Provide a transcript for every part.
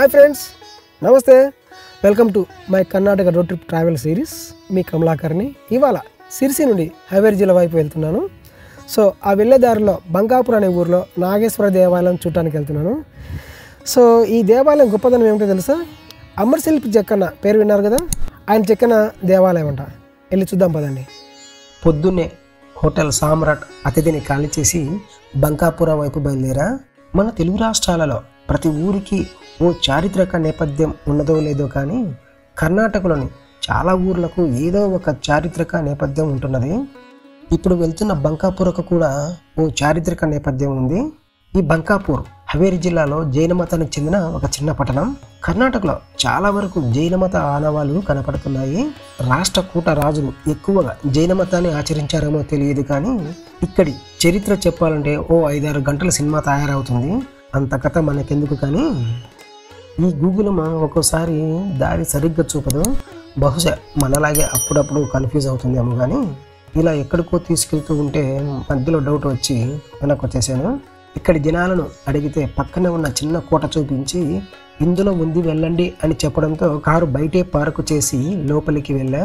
Hi friends నమస్తే welcome to my Karnataka road trip travel series మీ కమలాకర్ని ఇవాళ సిరిసి నుండి హైవేరి జిల్లా వైపు వెళ్తున్నాను సో ఆ వెళ్ళే దారిలో బంకాపూర్ అనే ఊర్లో నాగేశ్వర దేవాలయం చూడటానికి వెళ్తున్నాను సో ఈ దేవాలయం గొప్పదనం ఏమిటో తెలుసా అమర్శిల్పి జక్కన్న పేరు విన్నారు కదా ఆయన చెక్కన దేవాలయం అంట వెళ్ళి చూద్దాం పదండి పొద్దున్నే హోటల్ సామ్రాట్ అతిథిని ఖాళీ చేసి బంకాపురం వైపు బయలుదేరా మన తెలుగు రాష్ట్రాలలో ప్రతి ఊరికి ఓ చారిత్రక నేపథ్యం ఉన్నదో లేదో కానీ కర్ణాటకలోని చాలా ఊర్లకు ఏదో ఒక చారిత్రక నేపథ్యం ఉంటున్నది ఇప్పుడు వెళ్తున్న బంకాపూర్కు కూడా ఓ చారిత్రక నేపథ్యం ఉంది ఈ బంకాపూర్ హవేరి జిల్లాలో జైన మతానికి చెందిన ఒక చిన్న పట్టణం కర్ణాటకలో చాలా వరకు జైన మత ఆనవాళ్లు కనపడుతున్నాయి రాష్ట్ర కూట రాజులు ఎక్కువగా జైన మతాన్ని ఆచరించారేమో తెలియదు కానీ ఇక్కడి చరిత్ర చెప్పాలంటే ఓ ఐదారు గంటల సినిమా తయారవుతుంది అంత కథ మనకెందుకు కానీ ఈ గూగుల్ మా ఒక్కోసారి దారి సరిగ్గా చూపదు బహుశా మనలాగే అప్పుడప్పుడు కన్ఫ్యూజ్ అవుతుందేమో కానీ ఇలా ఎక్కడికో తీసుకెళ్తూ ఉంటే మధ్యలో డౌట్ వచ్చి వెనక్కి వచ్చేసాను ఇక్కడి జనాలను అడిగితే పక్కనే ఉన్న చిన్న కోట చూపించి ఇందులో ఉంది వెళ్ళండి అని చెప్పడంతో కారు బయటే పార్కు చేసి లోపలికి వెళ్ళా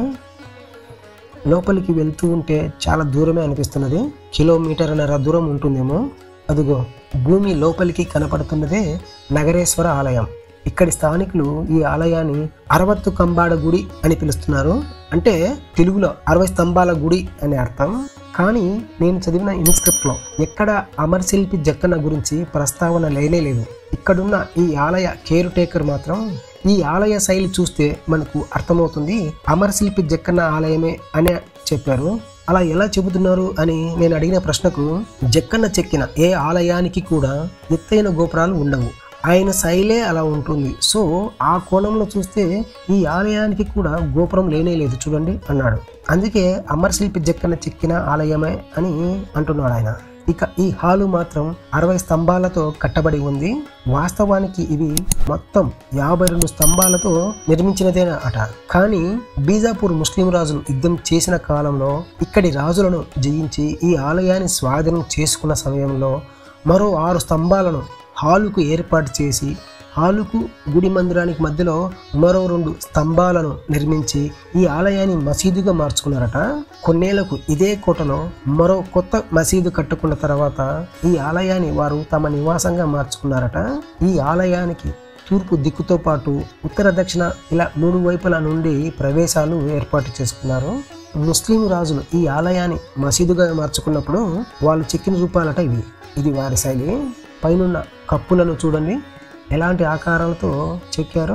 లోపలికి వెళ్తూ ఉంటే చాలా దూరమే అనిపిస్తున్నది కిలోమీటర్న్నర దూరం ఉంటుందేమో అదిగో భూమి లోపలికి కనపడుతున్నదే నగరేశ్వర ఆలయం ఇక్కడి స్థానికులు ఈ ఆలయాన్ని అరవత్తు కంబాడ గుడి అని పిలుస్తున్నారు అంటే తెలుగులో అరవై స్తంభాల గుడి అని అర్థం కానీ నేను చదివిన ఇన్స్క్రిప్ట్లో ఎక్కడ అమర్శిల్పి జక్కన్న గురించి ప్రస్తావన లేనే లేదు ఇక్కడున్న ఈ ఆలయ కేర్ టేకర్ మాత్రం ఈ ఆలయ శైలి చూస్తే మనకు అర్థమవుతుంది అమరశిల్పి జక్కన్న ఆలయమే అనే చెప్పారు అలా ఎలా చెబుతున్నారు అని నేను అడిగిన ప్రశ్నకు జక్కన్న చెక్కిన ఏ ఆలయానికి కూడా ఎత్తైన గోపురాలు ఉండవు ఆయన శైలే అలా ఉంటుంది సో ఆ కోణంలో చూస్తే ఈ ఆలయానికి కూడా గోపురం లేనే లేదు చూడండి అన్నాడు అందుకే అమరశిల్పి జక్కన్న చెక్కిన ఆలయమే అని అంటున్నాడు ఆయన ఇక ఈ హాలు మాత్రం అరవై స్తంభాలతో కట్టబడి ఉంది వాస్తవానికి ఇవి మొత్తం యాభై రెండు స్తంభాలతో నిర్మించినదేనా అట కానీ బీజాపూర్ ముస్లిం రాజులు యుద్ధం చేసిన కాలంలో ఇక్కడి రాజులను జయించి ఈ ఆలయాన్ని స్వాధీనం చేసుకున్న సమయంలో మరో ఆరు స్తంభాలను హాలుకు ఏర్పాటు చేసి హాలుకు గుడి మందిరానికి మధ్యలో మరో రెండు స్తంభాలను నిర్మించి ఈ ఆలయాన్ని మసీదుగా మార్చుకున్నారట కొన్నేళ్లకు ఇదే కోటలో మరో కొత్త మసీదు కట్టుకున్న తర్వాత ఈ ఆలయాన్ని వారు తమ నివాసంగా మార్చుకున్నారట ఈ ఆలయానికి తూర్పు దిక్కుతో పాటు ఉత్తర దక్షిణ ఇలా మూడు వైపుల నుండి ప్రవేశాలు ఏర్పాటు చేసుకున్నారు ముస్లిం రాజులు ఈ ఆలయాన్ని మసీదుగా మార్చుకున్నప్పుడు వాళ్ళు చెక్కిన రూపాలట ఇవి ఇది వారి శైలి పైనున్న కప్పులను చూడండి ఎలాంటి ఆకారాలతో చెక్కారో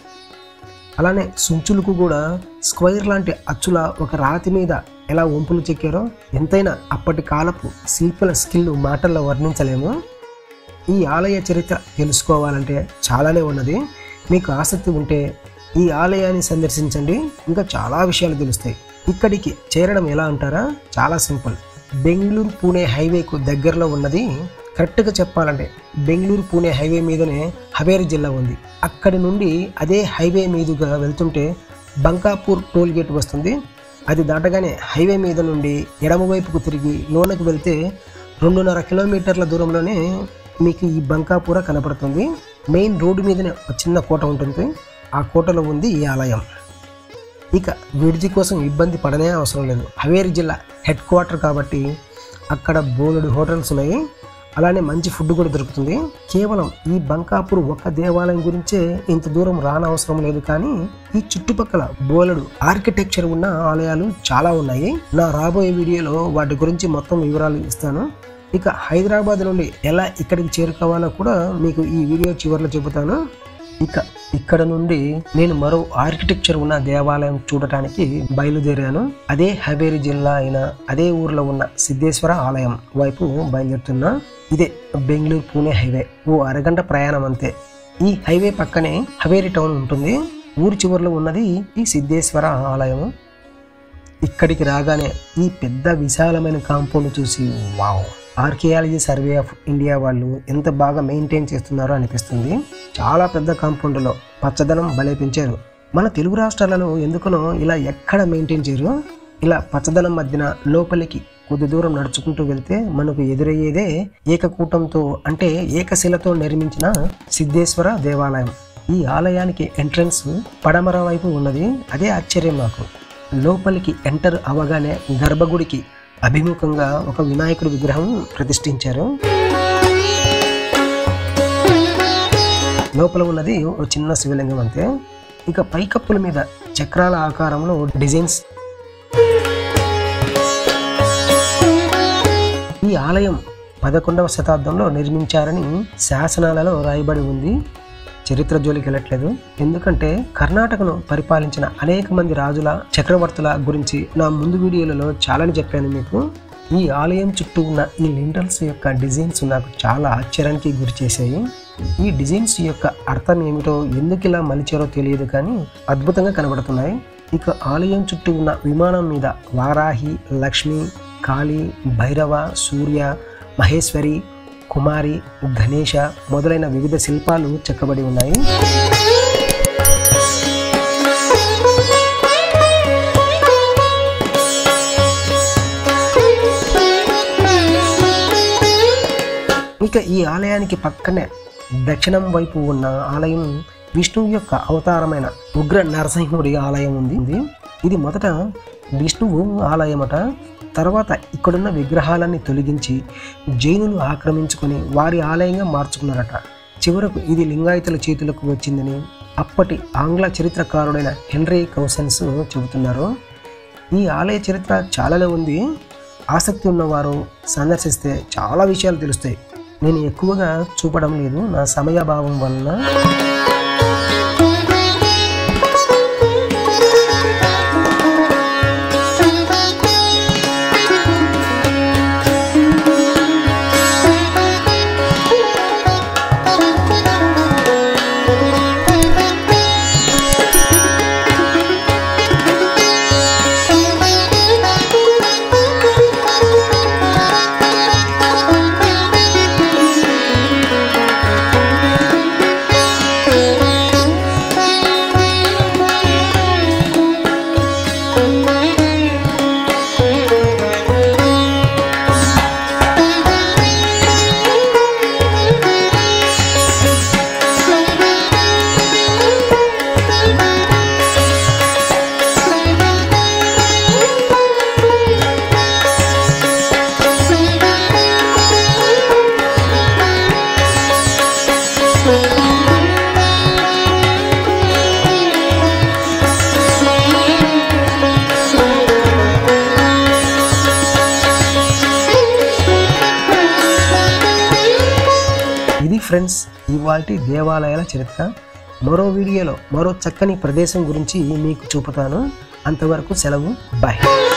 అలానే సుంచులకు కూడా స్క్వైర్ లాంటి అచ్చుల ఒక రాతి మీద ఎలా వంపులు చెక్కారో ఎంతైనా అప్పటి కాలపు శిల్పుల స్కిల్ మాటల్లో వర్ణించలేము ఈ ఆలయ చరిత్ర తెలుసుకోవాలంటే చాలానే ఉన్నది మీకు ఆసక్తి ఉంటే ఈ ఆలయాన్ని సందర్శించండి ఇంకా చాలా విషయాలు తెలుస్తాయి ఇక్కడికి చేరడం ఎలా అంటారా చాలా సింపుల్ బెంగళూరు పూణే హైవేకు దగ్గరలో ఉన్నది కరెక్ట్గా చెప్పాలంటే బెంగళూరు పూణే హైవే మీదనే హవేరి జిల్లా ఉంది అక్కడి నుండి అదే హైవే మీదుగా వెళ్తుంటే బంకాపూర్ టోల్ గేట్ వస్తుంది అది దాటగానే హైవే మీద నుండి ఎడమవైపుకు తిరిగి లోనకు వెళ్తే రెండున్నర కిలోమీటర్ల దూరంలోనే మీకు ఈ బంకాపూర కనపడుతుంది మెయిన్ రోడ్డు మీదనే ఒక చిన్న కోట ఉంటుంది ఆ కోటలో ఉంది ఈ ఆలయం ఇక విడిది కోసం ఇబ్బంది పడనే అవసరం లేదు హవేరి జిల్లా హెడ్ క్వార్టర్ కాబట్టి అక్కడ బోలెడు హోటల్స్ ఉన్నాయి అలానే మంచి ఫుడ్ కూడా దొరుకుతుంది కేవలం ఈ బంకాపూర్ ఒక దేవాలయం గురించే ఇంత దూరం రానవసరం లేదు కానీ ఈ చుట్టుపక్కల బోలెడు ఆర్కిటెక్చర్ ఉన్న ఆలయాలు చాలా ఉన్నాయి నా రాబోయే వీడియోలో వాటి గురించి మొత్తం వివరాలు ఇస్తాను ఇక హైదరాబాద్ నుండి ఎలా ఇక్కడికి చేరుకోవాలో కూడా మీకు ఈ వీడియో చివరిలో చెబుతాను ఇక ఇక్కడ నుండి నేను మరో ఆర్కిటెక్చర్ ఉన్న దేవాలయం చూడటానికి బయలుదేరాను అదే హవేరి జిల్లా అయిన అదే ఊర్లో ఉన్న సిద్ధేశ్వర ఆలయం వైపు బయలుదేరుతున్నా ఇదే బెంగళూరు పూణే హైవే ఓ అరగంట ప్రయాణం అంతే ఈ హైవే పక్కనే హవేరి టౌన్ ఉంటుంది ఊరి చివరిలో ఉన్నది ఈ సిద్ధేశ్వర ఆలయం ఇక్కడికి రాగానే ఈ పెద్ద విశాలమైన కాంపౌండ్ చూసి wow archaeology survey of India వాళ్ళు ఎంత బాగా మెయింటైన్ చేస్తున్నారో అనిపిస్తుంది చాలా పెద్ద కాంపౌండ్లో పచ్చదనం భలే పెంచారు మన తెలుగు రాష్ట్రాలలో ఎందుకనో ఇలా ఎక్కడ మెయింటైన్ చేయరు ఇలా పచ్చదనం మధ్యన లోపలికి కొద్ది దూరం నడుచుకుంటూ వెళ్తే మనకు ఎదురయ్యేదే ఏకకూటంతో అంటే ఏకశిలతో నిర్మించిన సిద్ధేశ్వర దేవాలయం ఈ ఆలయానికి ఎంట్రన్స్ పడమర వైపు ఉన్నది అదే ఆశ్చర్యం నాకు లోపలికి ఎంటర్ అవగానే గర్భగుడికి అభిముఖంగా ఒక వినాయకుడి విగ్రహం ప్రతిష్ఠించారు లోపల ఉన్నది ఒక చిన్న శివలింగం అంతే ఇక పైకప్పుల మీద చక్రాల ఆకారంలో డిజైన్స్ ఈ ఆలయం పదకొండవ శతాబ్దంలో నిర్మించారని శాసనాలలో రాయబడి ఉంది చరిత్ర జోలికి వెళ్ళట్లేదు ఎందుకంటే కర్ణాటకను పరిపాలించిన అనేక మంది రాజుల చక్రవర్తుల గురించి నా ముందు వీడియోలలో చాలాని చెప్పాను మీకు ఈ ఆలయం చుట్టూ ఉన్న ఈ లింటల్స్ యొక్క డిజైన్స్ నాకు చాలా ఆశ్చర్యానికి గురి చేశాయి ఈ డిజైన్స్ యొక్క అర్థం ఏమిటో ఎందుకు ఇలా మలిచారో తెలియదు కానీ అద్భుతంగా కనబడుతున్నాయి ఇక ఆలయం చుట్టూ ఉన్న విమానం మీద వారాహి లక్ష్మి కాళి భైరవ సూర్య మహేశ్వరి కుమారి గణేష మొదలైన వివిధ శిల్పాలు చెక్కబడి ఉన్నాయి ఇక ఈ ఆలయానికి పక్కనే దక్షిణం వైపు ఉన్న ఆలయం విష్ణువు యొక్క అవతారమైన ఉగ్ర నరసింహుడి ఆలయం ఉంది ఇది. ఇది మొదట విష్ణువు ఆలయమట తర్వాత ఇక్కడున్న విగ్రహాలన్నీ తొలగించి జైనులు ఆక్రమించుకొని వారి ఆలయంగా మార్చుకున్నారట చివరకు ఇది లింగాయతుల చేతులకు వచ్చిందని అప్పటి ఆంగ్ల చరిత్రకారుడైన హెన్రీ కౌసన్స్ చెబుతున్నారు ఈ ఆలయ చరిత్ర చాలానే ఉంది ఆసక్తి ఉన్నవారు సందర్శిస్తే చాలా విషయాలు తెలుస్తాయి నేను ఎక్కువగా చూపడం లేదు నా సమయాభావం వలన ఇది ఫ్రెండ్స్ ఇవాల్టి దేవాలయాల చరిత్ర మరో వీడియోలో మరో చక్కని ప్రదేశం గురించి మీకు చూపుతాను అంతవరకు సెలవు బాయ్